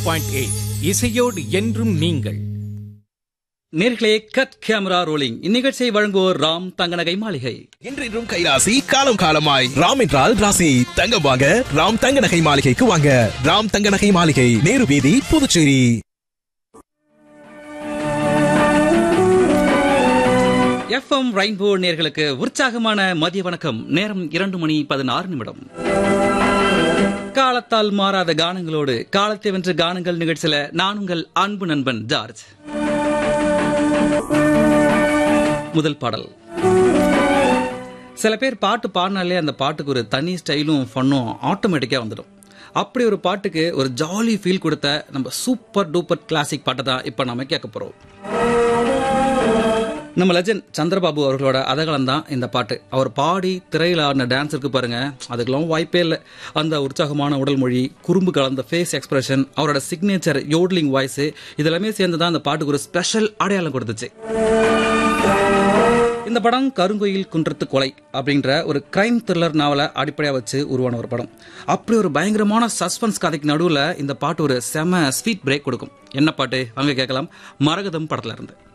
point eight இசையோடு என்றும் நீங்கள் நேர்களே கட் கேமரா ரோலிங் இந்நிகழ்ச்சியை வழங்குவோர் ராம் தங்கநகை மாளிகை என்றென்றும் கைராசி காலம் காலமாய் ராம் என்றால் ராசி தங்கம் வாங்க ராம் தங்க நகை மாளிகைக்கு வாங்க ராம் தங்க நகை மாளிகை நேரு வீதி புதுச்சேரி எஃப்எம் ரெயின்போ நேர்களுக்கு உற்சாகமான மதிய வணக்கம் நேரம் இரண்டு மணி பதினாறு நிமிடம் காலத்தால் மாறாத கானங்களோடு காலத்தை வென்ற கானங்கள் நிகழ்ச்சியில நான் உங்கள் அன்பு நண்பன் ஜார்ஜ் முதல் பாடல் சில பேர் பாட்டு பாடினாலே அந்த பாட்டுக்கு ஒரு தனி ஸ்டைலும் ஃபன்னும் ஆட்டோமேட்டிக்காக வந்துடும் அப்படி ஒரு பாட்டுக்கு ஒரு ஜாலி ஃபீல் கொடுத்த நம்ம சூப்பர் டூப்பர் கிளாசிக் பாட்டை தான் இப்போ நாம கேட்க போகிறோம் நம்ம லெஜண்ட் சந்திரபாபு அவர்களோட அதகலம் தான் இந்த பாட்டு அவர் பாடி திரையில் ஆடின டான்ஸ் இருக்கு பாருங்க அதுக்கெல்லாம் வாய்ப்பே இல்லை அந்த உற்சாகமான உடல் மொழி குறும்பு கலந்த ஃபேஸ் எக்ஸ்பிரஷன் அவரோட சிக்னேச்சர் யோட்லிங் வாய்ஸ் இதெல்லாமே சேர்ந்து தான் அந்த பாட்டுக்கு ஒரு ஸ்பெஷல் அடையாளம் கொடுத்துச்சு இந்த படம் கருங்கோயில் குன்றத்து கொலை அப்படின்ற ஒரு கிரைம் த்ரில்லர் நாவலை அடிப்படையாக வச்சு உருவான ஒரு படம் அப்படி ஒரு பயங்கரமான சஸ்பென்ஸ் கதைக்கு நடுவில் இந்த பாட்டு ஒரு செம ஸ்வீட் பிரேக் கொடுக்கும் என்ன பாட்டு அங்கே கேட்கலாம் மரகதம் படத்துல இருந்து